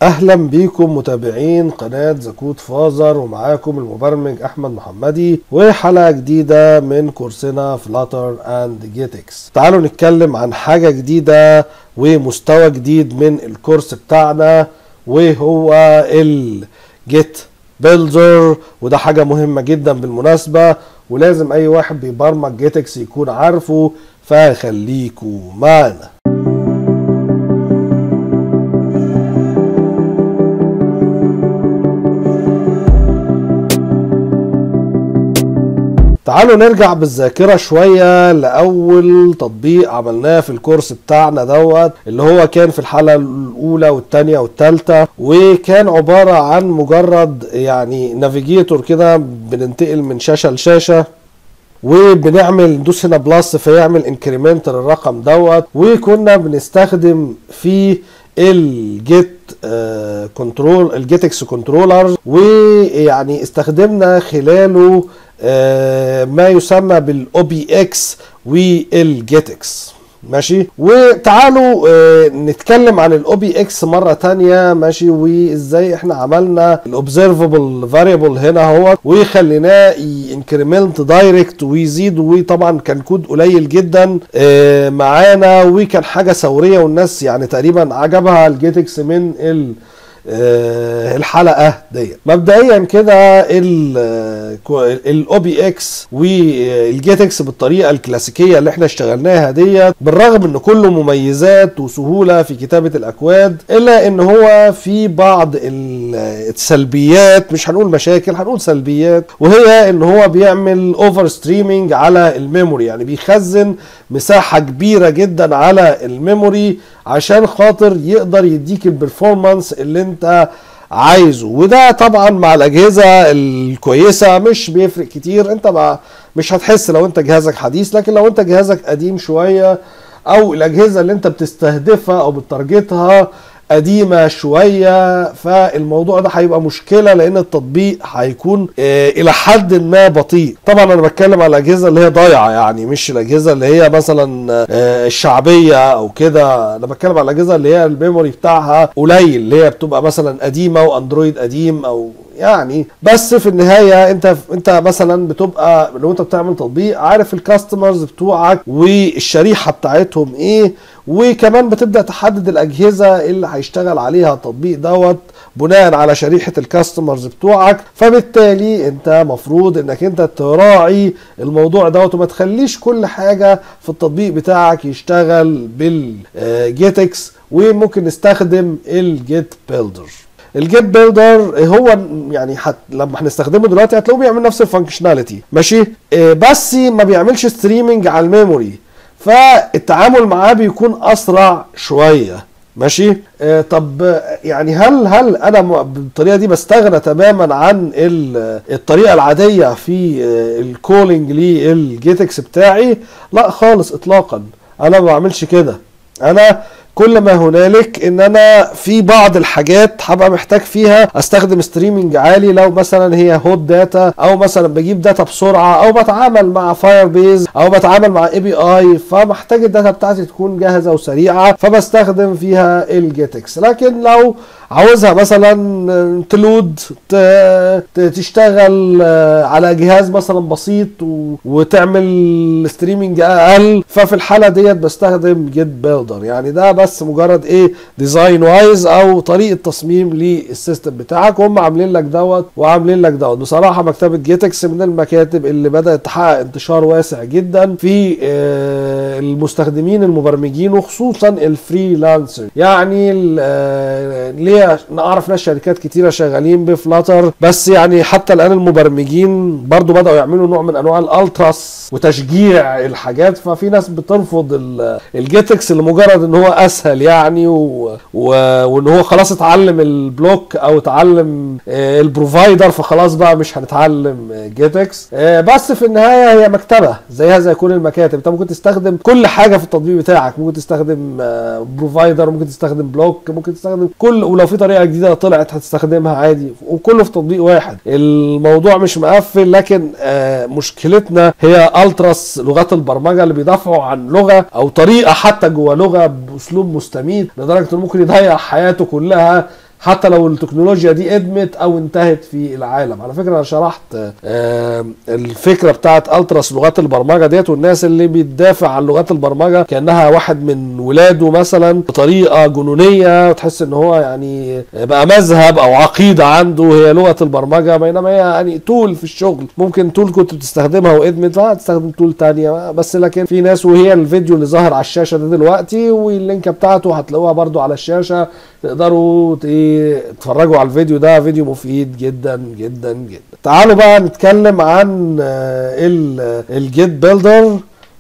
اهلا بيكم متابعين قناة زكوت فازر ومعاكم المبرمج احمد محمدي وحلقة جديدة من كورسنا فلاتر اند جيتكس تعالوا نتكلم عن حاجة جديدة ومستوى جديد من الكورس بتاعنا وهو الجيت بيلدر وده حاجة مهمة جدا بالمناسبة ولازم اي واحد بيبرمج جيتكس يكون عارفه فخليكوا معنا تعالوا نرجع بالذاكرة شوية لأول تطبيق عملناه في الكورس بتاعنا دوت اللي هو كان في الحلقة الأولى والتانية والتالتة وكان عبارة عن مجرد يعني نافيجيتور كده بننتقل من شاشة لشاشة وبنعمل ندوس هنا بلس فيعمل انكريمنت للرقم دوت وكنا بنستخدم فيه الجيت كنترول الجيتكس كنترولر ويعني استخدمنا خلاله آه ما يسمى بالاو بي اكس والجيتكس ماشي وتعالوا آه نتكلم عن الاو بي اكس مره تانية ماشي وازاي احنا عملنا الاوبزرفبل فاريبل هنا اهوت وخليناه انكريمنت دايركت ويزيد وطبعا كان كود قليل جدا آه معانا وكان حاجه ثوريه والناس يعني تقريبا عجبها الجيتكس من ال الحلقه ديت مبدئيا كده الاو بي اكس والجيت اكس بالطريقه الكلاسيكيه اللي احنا اشتغلناها ديت بالرغم ان كله مميزات وسهوله في كتابه الاكواد الا ان هو في بعض السلبيات مش هنقول مشاكل هنقول سلبيات وهي ان هو بيعمل اوفر ستريمينج على الميموري يعني بيخزن مساحه كبيره جدا على الميموري عشان خاطر يقدر يديك البرفورمانس اللي انت عايزه وده طبعا مع الاجهزه الكويسه مش بيفرق كتير انت مع مش هتحس لو انت جهازك حديث لكن لو انت جهازك قديم شويه او الاجهزه اللي انت بتستهدفها او بتارجتها قديمة شوية فالموضوع ده هيبقى مشكلة لأن التطبيق هيكون آه إلى حد ما بطيء طبعا أنا بتكلم على الأجهزة اللي هي ضايعة يعني مش الأجهزة اللي هي مثلا آه الشعبية أو كده أنا بتكلم على الأجهزة اللي هي الميموري بتاعها قليل اللي هي بتبقى مثلا قديمة وأندرويد قديم أو يعني بس في النهايه انت انت مثلا بتبقى لو انت بتعمل تطبيق عارف الكاستمرز بتوعك والشريحه بتاعتهم ايه وكمان بتبدا تحدد الاجهزه اللي هيشتغل عليها التطبيق دوت بناء على شريحه الكاستمرز بتوعك فبالتالي انت مفروض انك انت تراعي الموضوع دوت وما تخليش كل حاجه في التطبيق بتاعك يشتغل بالجيتكس وممكن نستخدم الجيت بيلدر الجيت بيلدر هو يعني حت لما هنستخدمه دلوقتي هتلاقوه بيعمل نفس الفانكشناليتي ماشي آه بس ما بيعملش ستريمنج على الميموري فالتعامل معاه بيكون اسرع شويه ماشي آه طب يعني هل هل انا بالطريقه دي بستغنى تماما عن الطريقه العاديه في آه الكولينج للجيتكس بتاعي لا خالص اطلاقا انا ما بعملش كده انا كل ما هنالك ان انا في بعض الحاجات هبقى محتاج فيها استخدم ستريمنج عالي لو مثلا هي هوت داتا او مثلا بجيب داتا بسرعه او بتعامل مع فاير بيز او بتعامل مع اي بي اي فمحتاج الداتا بتاعتي تكون جاهزه وسريعه فبستخدم فيها الجيتكس لكن لو عاوزها مثلا تلود تشتغل على جهاز مثلا بسيط وتعمل ستريمنج اقل ففي الحاله ديت بستخدم جيت بيلدر يعني ده بس مجرد ايه ديزاين وايز او طريقه تصميم للسيستم بتاعك هم عاملين لك دوت وعاملين لك دوت بصراحه مكتبه جيتكس من المكاتب اللي بدات تحقق انتشار واسع جدا في المستخدمين المبرمجين وخصوصا الفريلانسر يعني ليه نعرف ناس شركات كتيره شغالين بفلاتر بس يعني حتى الان المبرمجين برضو بداوا يعملوا نوع من انواع الالتراس وتشجيع الحاجات ففي ناس بترفض الجيتكس لمجرد ان هو اسهل يعني و... و... وان هو خلاص اتعلم البلوك او اتعلم البروفايدر فخلاص بقى مش هنتعلم جيتكس بس في النهايه هي مكتبه زيها زي كل المكاتب انت ممكن تستخدم كل حاجه في التطبيق بتاعك ممكن تستخدم بروفايدر ممكن تستخدم بلوك ممكن تستخدم كل ولو في طريقه جديده طلعت هتستخدمها عادي وكله في تطبيق واحد الموضوع مش مقفل لكن مشكلتنا هي التراس لغات البرمجه اللي بيدافعوا عن لغه او طريقه حتى جوه لغه باسلوب مستميت لدرجه انه ممكن يضيع حياته كلها حتى لو التكنولوجيا دي ادمت او انتهت في العالم على فكره انا شرحت آه، الفكره بتاعت التراس لغات البرمجه ديت والناس اللي بتدافع عن لغات البرمجه كانها واحد من ولاده مثلا بطريقه جنونيه وتحس ان هو يعني بقى مذهب او عقيده عنده هي لغه البرمجه بينما هي يعني تول في الشغل ممكن تول كنت بتستخدمها وادمت تستخدم تول تانية بس لكن في ناس وهي الفيديو اللي ظاهر على الشاشه ده دلوقتي واللينك بتاعته هتلاقوها برده على الشاشه تقدروا تتفرجوا على الفيديو ده فيديو مفيد جدا جدا جدا تعالوا بقى نتكلم عن الجيت بيلدر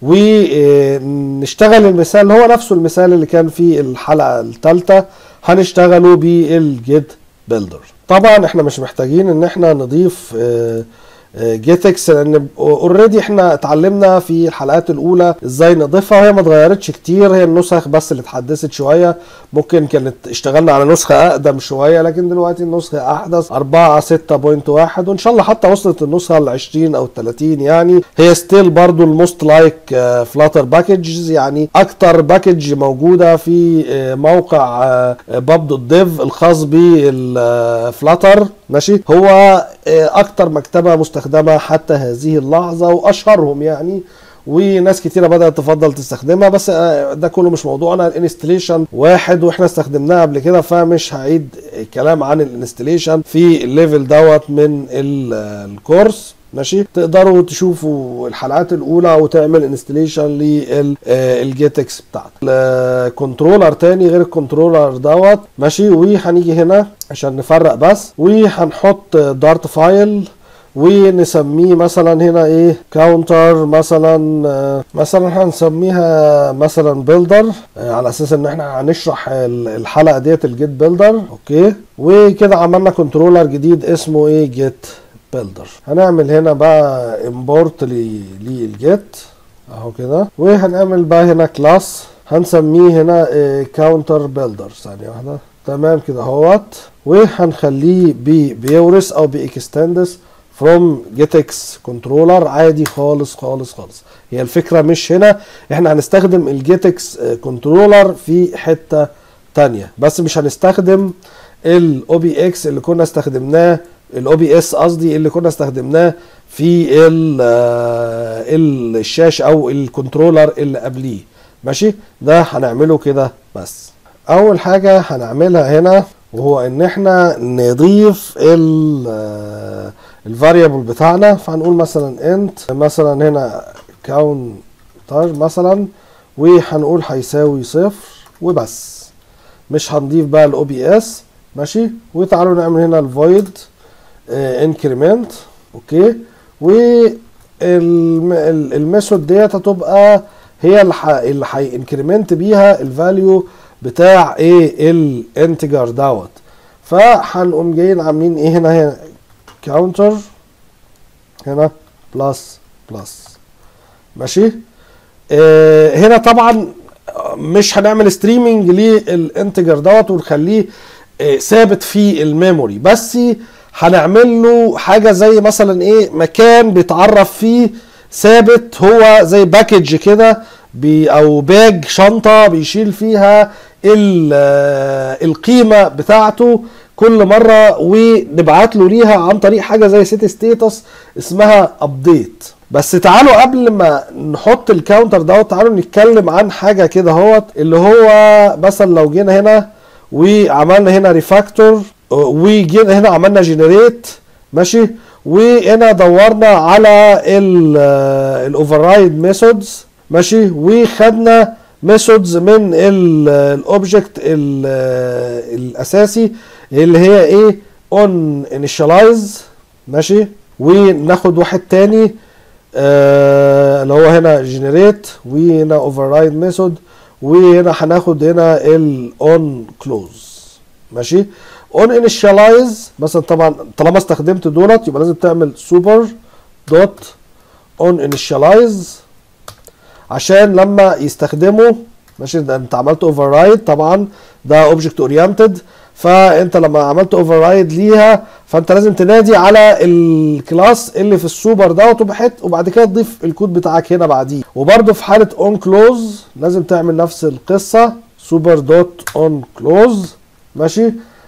ونشتغل المثال هو نفسه المثال اللي كان في الحلقه الثالثه هنشتغله بالجيت بيلدر طبعا احنا مش محتاجين ان احنا نضيف جيتكس لان اوريدي احنا اتعلمنا في الحلقات الاولى ازاي نضيفها وهي ما اتغيرتش كتير هي النسخ بس اللي اتحدثت شويه ممكن كانت اشتغلنا على نسخه اقدم شويه لكن دلوقتي النسخه احدث 4 6.1 وان شاء الله حتى وصلت النسخه ل 20 او 30 يعني هي ستيل برضو الموست لايك فلاتر باكجز يعني اكتر باكج موجوده في موقع باب دوت ديف الخاص بالفلاتر ماشي هو اكتر مكتبه مستخدمه حتى هذه اللحظه واشهرهم يعني وناس كتيره بدات تفضل تستخدمها بس ده كله مش موضوعنا الانستليشن واحد واحنا استخدمناه قبل كده فمش هعيد الكلام عن الانستليشن في الليفل دوت من الكورس ماشي تقدروا تشوفوا الحلقات الاولى وتعمل انستليشن للجيتكس بتاعتك الكنترولر تاني غير الكنترولر دوت ماشي وهنيجي هنا عشان نفرق بس وهنحط دارت فايل ونسميه مثلا هنا ايه كاونتر مثلا مثلا هنسميها مثلا بيلدر على اساس ان احنا هنشرح الحلقه ديت الجيت بيلدر اوكي وكده عملنا كنترولر جديد اسمه ايه جيت بيلدر هنعمل هنا بقى امبورت للجيت اهو كده وهنعمل بقى هنا كلاس هنسميه هنا كاونتر بيلدر ثانيه واحده تمام كده اهوت وهنخليه بيورث او بيكستندس فروم جيتكس كنترولر عادي خالص خالص خالص هي الفكره مش هنا احنا هنستخدم الجيتكس كنترولر في حته تانية بس مش هنستخدم الاو بي اكس اللي كنا استخدمناه الاو بي اس قصدي اللي كنا استخدمناه في الشاشه او الكنترولر اللي قبليه ماشي ده هنعمله كده بس اول حاجه هنعملها هنا وهو ان احنا نضيف الفاريبل بتاعنا فهنقول مثلا انت مثلا هنا كاونتر مثلا وهنقول هيساوي صفر وبس مش هنضيف بقى الاو بي اس ماشي وتعالوا نعمل هنا الفويد انكريمنت اوكي والميثود ديت هتبقى هي اللي هينكريمنت بيها الفاليو بتاع ايه الانتجر دوت فهنقوم جايين عاملين ايه هنا هنا كاونتر هنا بلس بلس ماشي آه هنا طبعا مش هنعمل ستريمنج للانتجر دوت ونخليه آه ثابت في الميموري بس هنعمل له حاجه زي مثلا ايه مكان بيتعرف فيه ثابت هو زي باكج كده بي او باج شنطه بيشيل فيها القيمه بتاعته كل مره ونبعت له ليها عن طريق حاجه زي سيت ستيتس اسمها ابديت بس تعالوا قبل ما نحط الكاونتر دوت تعالوا نتكلم عن حاجه كده اهوت اللي هو مثلا لو جينا هنا وعملنا هنا ريفاكتور وجينا هنا عملنا جنريت ماشي وهنا دورنا على الاوفررايد ميثودز ماشي وخدنا ميثودز من الاوبجكت الاساسي اللي هي ايه اون انيشاليز ماشي وناخد واحد تاني آه اللي هو هنا جنريت وهنا اوفررايد ميثود وهنا هناخد هنا الاون كلوز ماشي اون انيشاليز مثلا طبعا طالما استخدمت دولت يبقى لازم تعمل سوبر دوت اون انيشاليز عشان لما يستخدموا ماشي ده انت عملت اوفر رايد طبعا ده اوبجكت اورينتد فانت لما عملت اوفر رايد ليها فانت لازم تنادي على الكلاس اللي في السوبر دوت وبحت وبعد كده تضيف الكود بتاعك هنا بعديه وبرده في حاله اون كلوز لازم تعمل نفس القصه سوبر دوت اون كلوز ماشي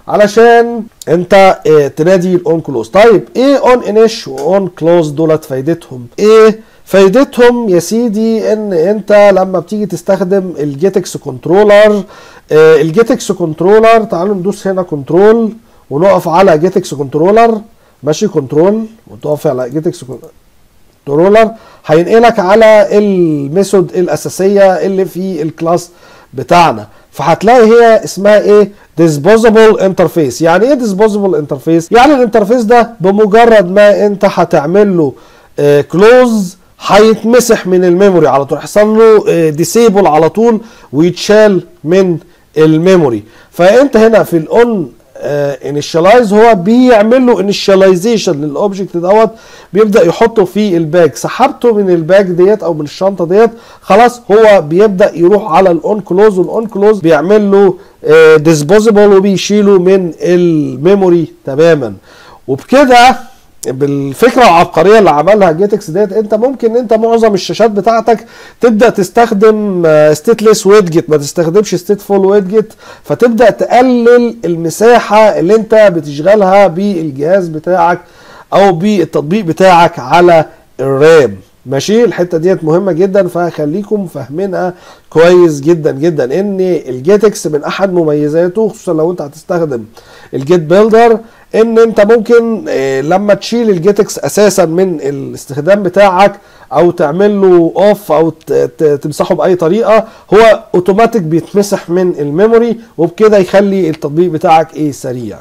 علشان انت اه تنادي الاون كلوز طيب ايه اون انيش واون كلوز دولت فايدتهم ايه فايدتهم يا سيدي ان انت لما بتيجي تستخدم الجيتكس كنترولر اه الجيتكس كنترولر تعالوا ندوس هنا كنترول ونقف على جيتكس كنترولر ماشي كنترول وتقف على جيتكس كنترولر هينقلك على الميثود الاساسيه اللي في الكلاس بتاعنا فهتلاقي هي اسمها ايه disposable interface يعني ايه disposable interface يعني الانترفيس ده بمجرد ما انت هتعمل له كلوز هيتمسح من الميموري على طول يحصل له ديسيبل على طول ويتشال من الميموري فانت هنا في الاون انيشاليز هو بيعمل له انيشاليزيشن للاوبجكت دوت بيبدا يحطه في الباج سحبته من الباج ديت او من الشنطه ديت خلاص هو بيبدا يروح على الاون كلوز والاون كلوز بيعمل له ديسبوزبل وبيشيله من الميموري تماما وبكده بالفكره العبقريه اللي عملها جيتكس ديت انت ممكن انت معظم الشاشات بتاعتك تبدا تستخدم ستيتلس ويدجت ما تستخدمش ستيتفول ويدجت فتبدا تقلل المساحه اللي انت بتشغلها بالجهاز بتاعك او بالتطبيق بتاعك على الرام ماشي الحته ديت مهمه جدا فخليكم فاهمينها كويس جدا جدا ان الجيتكس من احد مميزاته خصوصا لو انت هتستخدم الجيت بيلدر ان انت ممكن لما تشيل الجيتكس اساسا من الاستخدام بتاعك او تعمل له اوف او تمسحه باي طريقه هو اوتوماتيك بيتمسح من الميموري وبكده يخلي التطبيق بتاعك ايه سريع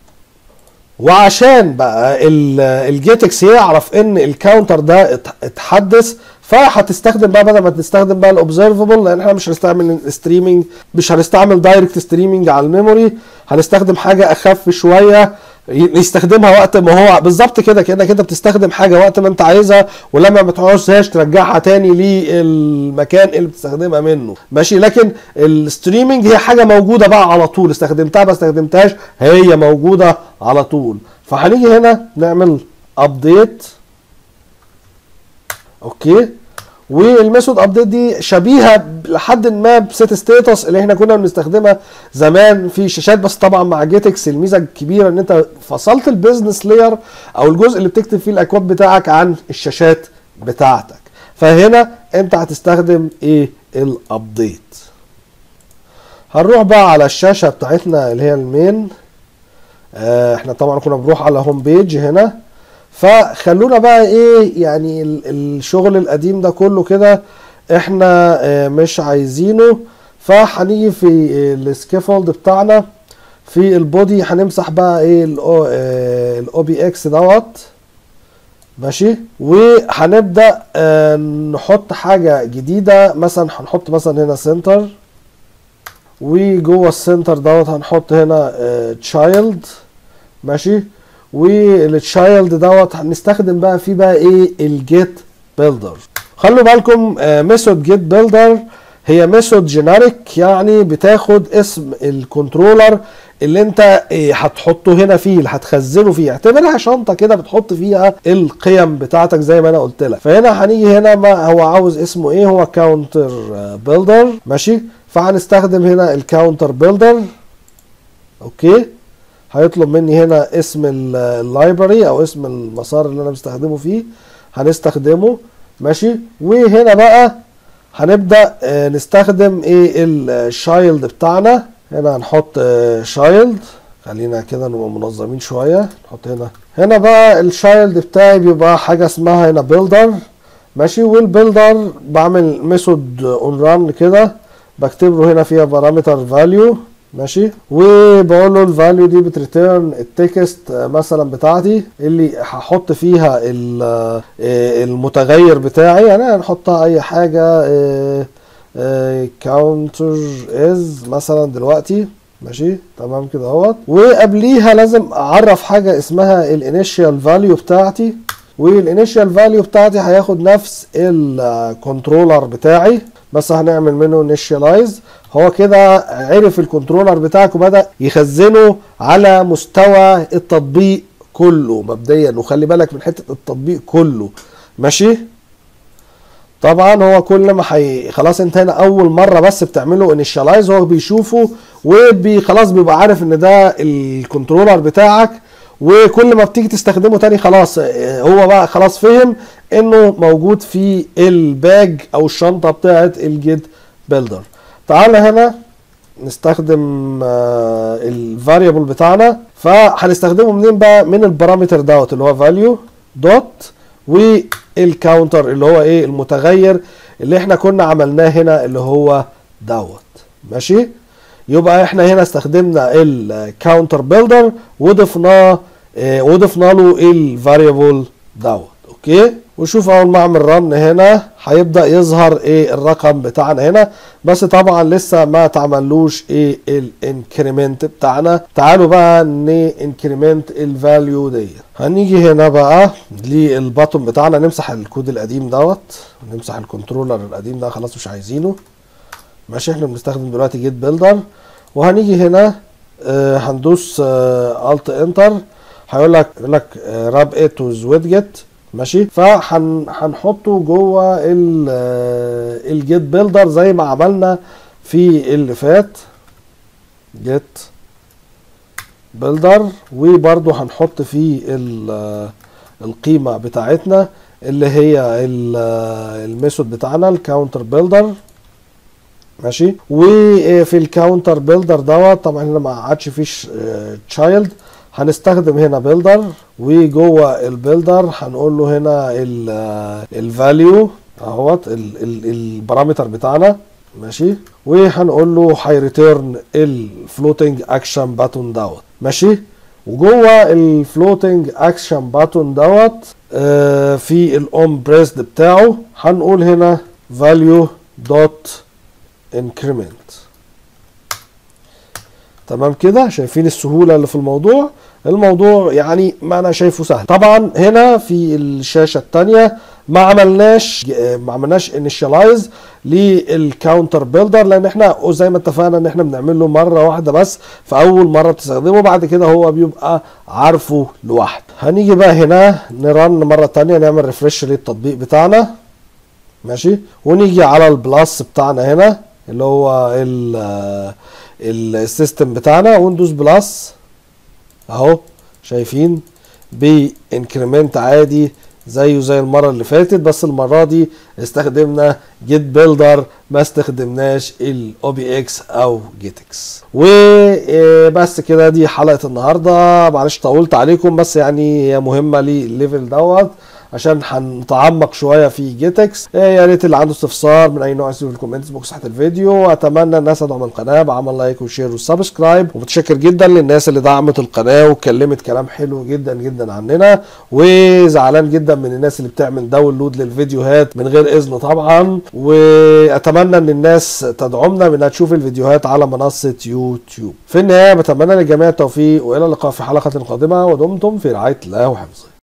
وعشان بقى الجيتكس يعرف ان الكاونتر ده اتحدث فهتستخدم بقى بدل ما تستخدم بقى الاوبزرفبل لان احنا مش هنستعمل ستريمنج مش هنستعمل دايركت ستريمنج على الميموري هنستخدم حاجه اخف شويه يستخدمها وقت ما هو بالظبط كده كانك انت بتستخدم حاجه وقت ما انت عايزها ولما ما تعوزهاش ترجعها تاني للمكان اللي بتستخدمها منه ماشي لكن الستريمنج هي حاجه موجوده بقى على طول استخدمتها ما استخدمتهاش هي موجوده على طول فهنيجي هنا نعمل ابديت اوكي والميثود ابديت دي شبيهه لحد ما بسيت ستيتس اللي احنا كنا بنستخدمها زمان في شاشات بس طبعا مع جيتكس الميزه الكبيره ان انت فصلت البيزنس لاير او الجزء اللي بتكتب فيه الاكواد بتاعك عن الشاشات بتاعتك فهنا انت هتستخدم ايه الابديت هنروح بقى على الشاشه بتاعتنا اللي هي المين اه احنا طبعا كنا بنروح على هوم بيج هنا فخلونا بقى ايه يعني الشغل القديم ده كله كده احنا اه مش عايزينه فهنيجي في السكيفولد بتاعنا في البودي هنمسح بقى ايه الاو بي اكس دوت ماشي وهنبدا اه نحط حاجه جديده مثلا هنحط مثلا هنا سنتر وجوه السنتر دوت هنحط هنا تشايلد ماشي والتشايلد دوت هنستخدم بقى فيه بقى ايه الجيت بيلدر خلوا بالكم ميثود جيت بيلدر هي ميثود جينيريك يعني بتاخد اسم الكنترولر اللي انت إيه هتحطه هنا فيه اللي هتخزنه فيه اعتبرها شنطه كده بتحط فيها القيم بتاعتك زي ما انا قلت لك فهنا هنيجي هنا ما هو عاوز اسمه ايه هو كاونتر بيلدر ماشي فهنستخدم هنا الكاونتر بيلدر اوكي هيطلب مني هنا اسم اللايبرري او اسم المسار اللي انا بستخدمه فيه هنستخدمه ماشي وهنا بقى هنبدا نستخدم ايه الشايلد بتاعنا هنا هنحط شايلد خلينا كده نبقى منظمين شويه نحط هنا هنا بقى الشايلد بتاعي بيبقى حاجه اسمها هنا بيلدر ماشي والبيلدر بعمل ميثود اون ران كده بكتب له هنا فيها بارامتر فاليو ماشي وبقول له الفاليو دي بتريتيرن التكست مثلا بتاعتي اللي هحط فيها المتغير بتاعي يعني هنحطها اي حاجه كاونتر از مثلا دلوقتي ماشي تمام كده اهوت وقبليها لازم اعرف حاجه اسمها الانيشال فاليو بتاعتي والانيشال فاليو بتاعتي هياخد نفس الكنترولر بتاعي بس هنعمل منه انيشاليز هو كده عرف الكنترولر بتاعك وبدا يخزنه على مستوى التطبيق كله مبدئيا وخلي بالك من حته التطبيق كله ماشي طبعا هو كل ما حي... خلاص انت هنا اول مره بس بتعمله انيشالايز هو بيشوفه وبي خلاص بيبقى عارف ان ده الكنترولر بتاعك وكل ما بتيجي تستخدمه تاني خلاص اه، هو بقى خلاص فهم انه موجود في الباج او الشنطه بتاعه الجيت بيلدر تعال هنا نستخدم الفاريبل بتاعنا فهنستخدمه منين بقى من البارامتر دوت اللي هو فاليو دوت والكاونتر اللي هو ايه المتغير اللي احنا كنا عملناه هنا اللي هو دوت ماشي يبقى احنا هنا استخدمنا الكاونتر بيلدر وضفناه اه وضفنا له الفاريبل دوت اوكي وشوف اول ما اعمل رن هنا هيبدا يظهر ايه الرقم بتاعنا هنا بس طبعا لسه ما تعملوش ايه الانكريمنت بتاعنا تعالوا بقى نانكريمنت الفاليو دي هنيجي هنا بقى للباتون بتاعنا نمسح الكود القديم دوت نمسح الكنترولر القديم ده خلاص مش عايزينه ماشي احنا بنستخدم دلوقتي جيت بيلدر وهنيجي هنا آه هندوس آه الت انتر هيقول لك يقول لك راب ات ويز ويدجت ماشي فهنحطه جوه الجيت بيلدر زي ما عملنا في اللي فات جيت بيلدر وبرده هنحط فيه القيمه بتاعتنا اللي هي الميثود بتاعنا الكاونتر بيلدر ماشي وفي الكاونتر بيلدر دوت طبعا هنا ما عادش فيش تشايلد هنستخدم هنا بيلدر وجوه البيلدر هنقول له هنا الفاليو اهوت البارامتر بتاعنا ماشي وهنقول له هيريتيرن الفلوتنج اكشن باتون دوت ماشي وجوه الفلوتنج اكشن باتون دوت آه في الاون بريسد بتاعه هنقول هنا فاليو دوت انكريمنت تمام كده شايفين السهولة اللي في الموضوع الموضوع يعني ما انا شايفه سهل طبعا هنا في الشاشة التانية ما عملناش ما عملناش انيشالايز للكاونتر بيلدر لان احنا زي ما اتفقنا ان احنا بنعمل له مره واحده بس في اول مره بتستخدمه بعد كده هو بيبقى عارفه لوحده هنيجي بقى هنا نرن مره تانية نعمل ريفرش للتطبيق بتاعنا ماشي ونيجي على البلس بتاعنا هنا اللي هو السيستم بتاعنا وندوس بلس اهو شايفين بانكريمنت عادي زيه زي المره اللي فاتت بس المره دي استخدمنا جيت بيلدر ما استخدمناش الاو بي اكس او جيت اكس وبس كده دي حلقه النهارده معلش طولت عليكم بس يعني هي مهمه للليفل دوت عشان هنتعمق شويه في جيتكس يا ريت اللي عنده استفسار من اي نوع يسيبه في الكومنتس بوكس تحت الفيديو واتمنى الناس تدعم القناه بعمل لايك وشير وسبسكرايب ومتشكر جدا للناس اللي دعمت القناه واتكلمت كلام حلو جدا جدا عننا وزعلان جدا من الناس اللي بتعمل داونلود للفيديوهات من غير اذن طبعا واتمنى ان الناس تدعمنا بانها تشوف الفيديوهات على منصه يوتيوب في النهايه بتمنى للجميع التوفيق والى اللقاء في حلقه قادمه ودمتم في رعايه الله وحفظه